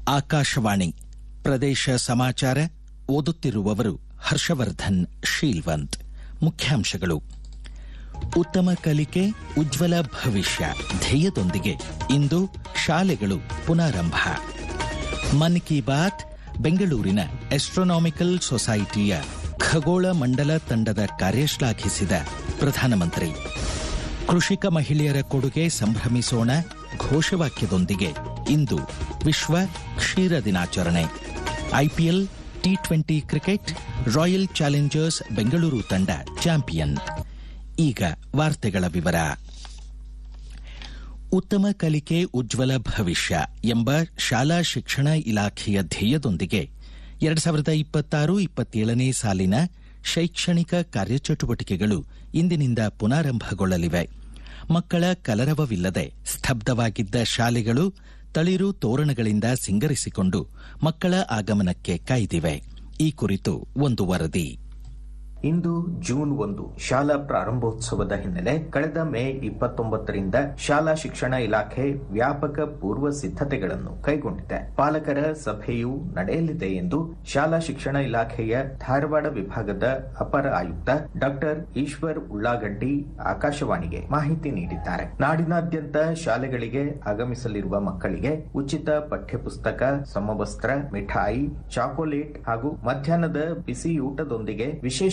ಆಕಾಶವಾಣಿ ಪ್ರದೇಶ ಸಮಾಚಾರ ಓದುತ್ತಿರುವವರು ಹರ್ಷವರ್ಧನ್ ಶೀಲ್ವಂತ್ ಮುಖ್ಯಾಂಶಗಳು ಉತ್ತಮ ಕಲಿಕೆ ಉಜ್ವಲ ಭವಿಷ್ಯ ಧ್ಯೇಯದೊಂದಿಗೆ ಇಂದು ಶಾಲೆಗಳು ಪುನಾರಂಭ ಮನ್ ಕಿ ಬಾತ್ ಬೆಂಗಳೂರಿನ ಆಸ್ಟ್ರೋನಾಮಿಕಲ್ ಸೊಸೈಟಿಯ ಖಗೋಳ ಮಂಡಲ ತಂಡದ ಕಾರ್ಯ ಶ್ಲಾಘಿಸಿದ ಪ್ರಧಾನಮಂತ್ರಿ ಕೃಷಿಕ ಮಹಿಳೆಯರ ಕೊಡುಗೆ ಸಂಭ್ರಮಿಸೋಣ ಘೋಷವಾಕ್ಯದೊಂದಿಗೆ ಇಂದು ವಿಶ್ವ ಕ್ಷೀರ ದಿನಾಚರಣೆ IPL T twenty cricket Royal Challengers Bengaluru ತಂಡ ಚಾಂಪಿಯನ್ ಈಗ ವಾರ್ತೆಗಳ ವಿವರ ಉತ್ತಮ ಕಲಿಕೆ ಉಜ್ವಲ ಭವಿಷ್ಯ ಎಂಬ ಶಾಲಾ ಶಿಕ್ಷಣ ಇಲಾಖೆಯ ಧ್ಯೇಯದೊಂದಿಗೆ ಎರಡ್ ಸಾವಿರದ ಇಪ್ಪತ್ತಾರು ಇಪ್ಪತ್ತೇಳನೇ ಸಾಲಿನ ಶೈಕ್ಷಣಿಕ ಕಾರ್ಯಚಟುವಟಿಕೆಗಳು ಇಂದಿನಿಂದ ಪುನಾರಂಭಗೊಳ್ಳಲಿವೆ ಮಕ್ಕಳ ಕಲರವವಿಲ್ಲದೆ ಸ್ತಬ್ಧವಾಗಿದ್ದ ಶಾಲೆಗಳು ತಳಿರು ತೋರಣಗಳಿಂದ ಸಿಂಗರಿಸಿಕೊಂಡು ಮಕ್ಕಳ ಆಗಮನಕ್ಕೆ ಕಾಯ್ದಿವೆ ಈ ಕುರಿತು ಒಂದು ವರದಿ ಇಂದು ಜೂನ್ ಒಂದು ಶಾಲಾ ಪ್ರಾರಂಭೋತ್ಸವದ ಹಿನ್ನೆಲೆ ಕಳೆದ ಮೇ ಇಪ್ಪತ್ತೊಂಬತ್ತರಿಂದ ಶಾಲಾ ಶಿಕ್ಷಣ ಇಲಾಖೆ ವ್ಯಾಪಕ ಪೂರ್ವ ಸಿದ್ಧತೆಗಳನ್ನು ಕೈಗೊಂಡಿದೆ ಪಾಲಕರ ಸಭೆಯೂ ನಡೆಯಲಿದೆ ಎಂದು ಶಾಲಾ ಶಿಕ್ಷಣ ಇಲಾಖೆಯ ಧಾರವಾಡ ವಿಭಾಗದ ಅಪರ ಆಯುಕ್ತ ಡಾಕ್ಟರ್ ಈಶ್ವರ್ ಉಳ್ಳಾಗಡ್ಡಿ ಆಕಾಶವಾಣಿಗೆ ಮಾಹಿತಿ ನೀಡಿದ್ದಾರೆ ನಾಡಿನಾದ್ಯಂತ ಶಾಲೆಗಳಿಗೆ ಆಗಮಿಸಲಿರುವ ಮಕ್ಕಳಿಗೆ ಉಚಿತ ಪಠ್ಯಪುಸ್ತಕ ಸಮವಸ್ತ್ರ ಮಿಠಾಯಿ ಚಾಕೊಲೇಟ್ ಹಾಗೂ ಮಧ್ಯಾಹ್ನದ ಬಿಸಿಯೂಟದೊಂದಿಗೆ ವಿಶೇಷ